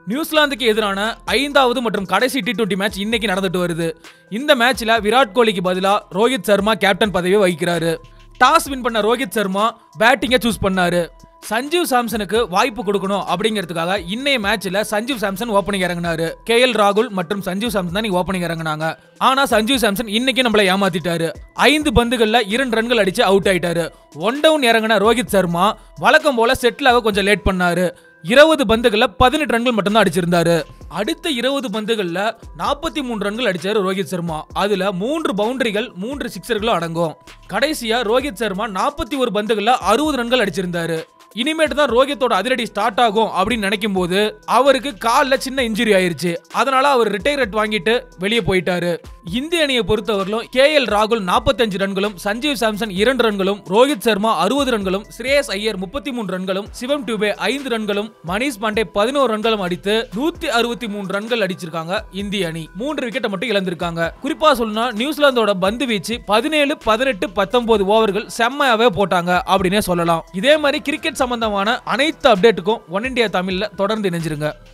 நியூசிலாந்துக்கு எதிரான ஐந்தாவது மற்றும் கடைசி டி டுவெண்டி மேட்ச் இன்னைக்கு நடந்துட்டு வருது இந்த மேட்ச்ல விராட் கோலிக்கு பதிலா ரோஹித் சர்மா கேப்டன் பதவியை வகிக்கிறாரு டாஸ் வின் பண்ண ரோஹித் சர்மா பேட்டிங்கை சூஸ் பண்ணாரு சஞ்சீவ் சாம்சனுக்கு வாய்ப்பு கொடுக்கணும் அப்படிங்கிறதுக்காக இன்னைய மேட்ச்ல சஞ்சீவ் சாம்சன் ஓப்பனிங் இறங்கினாரு கே எல் ராகுல் மற்றும் சஞ்சீவ் சாம்சன் தான் ஓப்பனிங் இறங்கினாங்க ஆனா சஞ்சீவ் சாம்சன் இன்னைக்கு நம்மள ஏமாத்திட்டாரு ஐந்து பந்துகள்ல இரண்டு ரன்கள் அடிச்சு அவுட் ஆயிட்டாரு ஒன் டவுன் இறங்கின ரோஹித் சர்மா வழக்கம் போல செட்டில் ஆக கொஞ்சம் லேட் பண்ணாரு இருபது பந்துகள்ல பதினெட்டு ரன்கள் மட்டும்தான் அடிச்சிருந்தாரு அடுத்த இருபது பந்துகள்ல நாற்பத்தி மூணு ரன்கள் அடிச்சாரு ரோஹித் சர்மா அதுல மூன்று பவுண்டரிகள் மூன்று சிக்ஸர்களும் அடங்கும் கடைசியா ரோஹித் சர்மா நாற்பத்தி ஒரு பந்துகள்ல அறுபது ரன்கள் அடிச்சிருந்தாரு இனிமேட்டு தான் ரோஹித்தோட அதிரடி ஸ்டார்ட் ஆகும் அப்படின்னு நினைக்கும் போது அவருக்கு காலில் சின்ன இன்ஜுரி ஆயிருச்சு அதனால அவர் ரிட்டையர்ட் வாங்கிட்டு வெளியே போயிட்டாரு இந்திய அணியை பொறுத்தவரையிலும் கே எல் ராகுல் 45 ரன்களும் சஞ்சீவ் சாம்சன் இரண்டு ரன்களும் ரோஹித் சர்மா அறுபது ரன்களும் ஸ்ரேயஸ் ஐயர் முப்பத்தி மூணு ரன்களும் சிவம் டியூபே ஐந்து ரன்களும் மணிஷ் பாண்டே பதினோரு ரன்களும் அடித்து நூத்தி அறுபத்தி மூணு ரன்கள் அடிச்சிருக்காங்க இந்திய அணி மூன்று விக்கெட்டை மட்டும் இழந்திருக்காங்க குறிப்பா சொல்லணும்னா நியூசிலாந்தோட பந்து வீச்சு பதினேழு பதினெட்டு பத்தொன்பது ஓவர்கள் செம்மையாவே போட்டாங்க அப்படின்னே சொல்லலாம் இதே மாதிரி கிரிக்கெட் சம்பந்தமான அனைத்து அப்டேட்டுக்கும் ஒன் இந்தியா தமிழ்ல தொடர்ந்து இணைஞ்சிருங்க